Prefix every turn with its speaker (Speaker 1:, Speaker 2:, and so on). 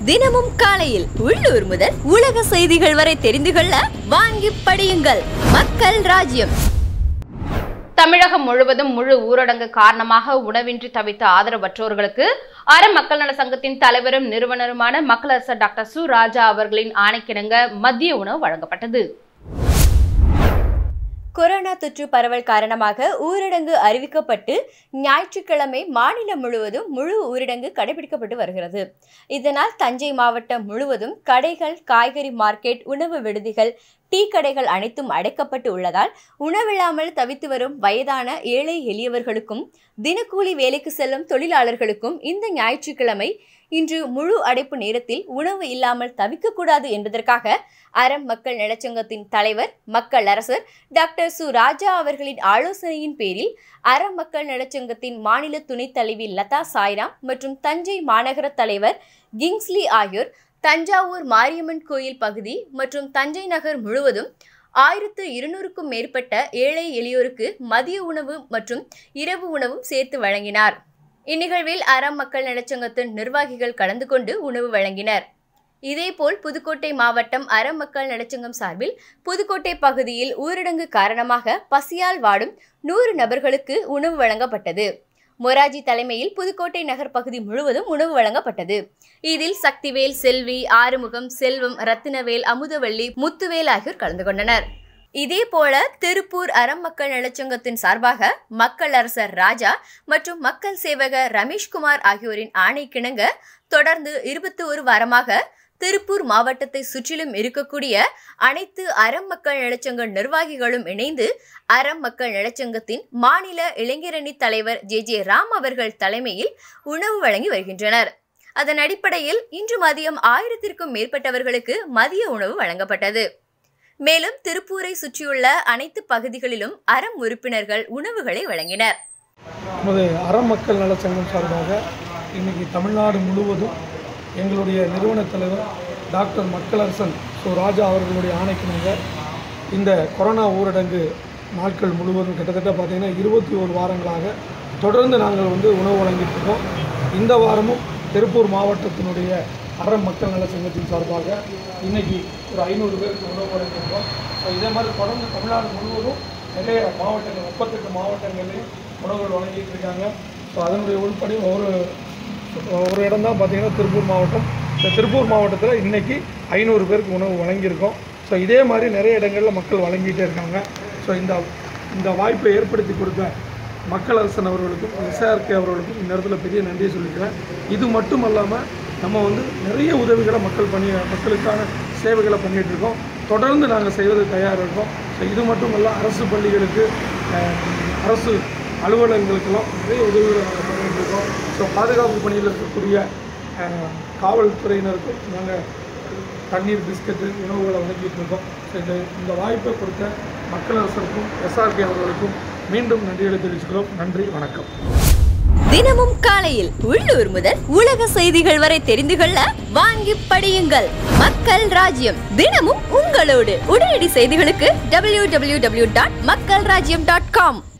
Speaker 1: தினமும் காலையில் உள்ளூர் முதல் உலக செய்திகள் வரை தெரிந்து கொள்ள வாங்கி படியுங்கள் மக்கள் ராஜ்யம்
Speaker 2: தமிழகம் முழுவதும் முழு ஊரடங்கு காரணமாக உணவின்றி தவித்த ஆதரவற்றோர்களுக்கு அற மக்கள் நல சங்கத்தின் தலைவரும் நிறுவனருமான மக்களரசர் டாக்டர் சு ராஜா அவர்களின் ஆணைக்கிணங்க மதிய உணவு வழங்கப்பட்டது
Speaker 1: கொரோனா தொற்று பரவல் காரணமாக ஊரடங்கு அறிவிக்கப்பட்டு ஞாயிற்றுக்கிழமை மாநிலம் முழுவதும் முழு ஊரடங்கு கடைபிடிக்கப்பட்டு வருகிறது இதனால் தஞ்சை மாவட்டம் முழுவதும் கடைகள் காய்கறி மார்க்கெட் உணவு விடுதிகள் டீ கடைகள் அனைத்தும் அடைக்கப்பட்டு உள்ளதால் உணவில்லாமல் தவித்து வரும் வயதான ஏழை எளியவர்களுக்கும் தினக்கூலி வேலைக்கு செல்லும் தொழிலாளர்களுக்கும் இந்த ஞாயிற்றுக்கிழமை இன்று முழு அடைப்பு நேரத்தில் உணவு இல்லாமல் தவிக்கக்கூடாது என்பதற்காக அறம் மக்கள் நலச்சங்கத்தின் தலைவர் மக்கள் அரசர் டாக்டர் சு ராஜா அவர்களின் ஆலோசனையின் பேரில் அறம் மக்கள் நலச்சங்கத்தின் மாநில துணைத் தலைவி லதா சாய்ராம் மற்றும் தஞ்சை மாநகர தலைவர் கிங்ஸ்லி ஆகியோர் தஞ்சாவூர் மாரியம்மன் கோயில் பகுதி மற்றும் தஞ்சை நகர் முழுவதும் ஆயிரத்து இருநூறுக்கும் மேற்பட்ட ஏழை எளியோருக்கு மதிய உணவு மற்றும் இரவு உணவும் சேர்த்து வழங்கினார் இந்நிகழ்வில் அறம் மக்கள் நலச்சங்கத்தின் நிர்வாகிகள் கலந்து கொண்டு உணவு வழங்கினர் இதேபோல் புதுக்கோட்டை மாவட்டம் அறம் மக்கள் நலச்சங்கம் சார்பில் புதுக்கோட்டை பகுதியில் ஊரடங்கு காரணமாக பசியால் வாடும் நூறு நபர்களுக்கு உணவு வழங்கப்பட்டது மொராஜி தலைமையில் புதுக்கோட்டை நகர் பகுதி முழுவதும் உணவு வழங்கப்பட்டது இதில் சக்திவேல் செல்வி ஆறுமுகம் செல்வம் ரத்தினவேல் அமுதவள்ளி முத்துவேல் ஆகியோர் கலந்து கொண்டனர் இதேபோல திருப்பூர் அறம் மக்கள் நலச்சங்கத்தின் சார்பாக மக்கள் அரசர் ராஜா மற்றும் மக்கள் சேவகர் ரமேஷ்குமார் ஆகியோரின் ஆணைக்கிணங்க தொடர்ந்து இருபத்தி ஒரு வாரமாக திருப்பூர் மாவட்டத்தை சுற்றிலும் இருக்கக்கூடிய அனைத்து அறம் மக்கள் நலச்சங்க நிர்வாகிகளும் இணைந்து அறம் மக்கள் நலச்சங்கத்தின் மாநில இளைஞரணி தலைவர் ஜே ஜே ராம் அவர்கள் தலைமையில் உணவு வழங்கி வருகின்றனர் அதன் அடிப்படையில் இன்று மதியம் ஆயிரத்திற்கும் மேற்பட்டவர்களுக்கு மதிய உணவு வழங்கப்பட்டது மேலும் திருப்பூரை சுற்றியுள்ள அனைத்து பகுதிகளிலும் அறம் உறுப்பினர்கள் உணவுகளை வழங்கினர்
Speaker 3: நமது அறம் மக்கள் நலச் சங்கம் சார்பாக இன்னைக்கு தமிழ்நாடு முழுவதும் எங்களுடைய நிறுவன தலைவர் டாக்டர் மக்களரசன் சு ராஜா அவர்களுடைய ஆணைக்கிணங்க இந்த கொரோனா ஊரடங்கு நாட்கள் முழுவதும் கிட்டத்தட்ட பார்த்திங்கன்னா இருபத்தி ஒரு வாரங்களாக தொடர்ந்து நாங்கள் வந்து உணவு வழங்கிட்டு இருக்கோம் இந்த வாரமும் திருப்பூர் மாவட்டத்தினுடைய அறம் மக்கள் நல சங்கத்தின் சார்பாக இன்னைக்கு ஒரு ஐநூறு பேருக்கு உணவு வழங்கியிருக்கோம் ஸோ இதே மாதிரி தொடர்ந்து தமிழ்நாடு முழுவதும் நிறைய மாவட்டங்கள் முப்பத்தெட்டு மாவட்டங்களையும் உணவுகள் வழங்கிட்டு இருக்காங்க ஸோ அதனுடைய உள்படி ஒரு ஒரு இடம் தான் பார்த்தீங்கன்னா திருப்பூர் மாவட்டம் இந்த திருப்பூர் மாவட்டத்தில் இன்னைக்கு ஐநூறு பேருக்கு உணவு வழங்கியிருக்கோம் ஸோ இதே மாதிரி நிறைய இடங்களில் மக்கள் வழங்கிட்டே இருக்காங்க ஸோ இந்த இந்த வாய்ப்பை ஏற்படுத்தி கொடுத்த மக்கள் அரசன் அவர்களுக்கும் எஸ்ஆர்கே அவர்களுக்கும் இந்த இடத்துல பெரிய நன்றியை சொல்லிக்கிறேன் இது மட்டும் அல்லாமல் நம்ம வந்து நிறைய உதவிகளை மக்கள் பண்ணி மக்களுக்கான சேவைகளை பண்ணிகிட்டு இருக்கோம் தொடர்ந்து நாங்கள் செய்வதற்கு தயாராக இருக்கோம் ஸோ இது மட்டும் அல்ல அரசு பள்ளிகளுக்கு அஹ், அரசு அலுவலகங்களுக்கெல்லாம் நிறைய உதவிகளை நாங்கள் பண்ணிகிட்டு இருக்கோம் ஸோ பாதுகாப்பு பணியில் இருக்கக்கூடிய அஹ், காவல்துறையினருக்கும் நாங்கள் தண்ணீர் பிஸ்கட்டு உணவுகளை வழங்கிட்டு இருக்கோம் ஸோ இந்த இந்த வாய்ப்பை கொடுத்த மக்கள் அரசருக்கும் எஸ்ஆர்கே அவர்களுக்கும் மீண்டும் நன்றிகளை தெரிவிச்சுக்கிறோம் நன்றி வணக்கம்
Speaker 1: தினமும் காலையில் உள்ளூர் முதல் உலக செய்திகள் வரை தெரிந்து கொள்ள வாங்கி படியுங்கள் மக்கள் ராஜ்யம் தினமும் உங்களோடு உடனடி செய்திகளுக்கு www.மக்கள்ராஜ்யம்.com டாட் மக்கள் ராஜ்யம் டாட் காம்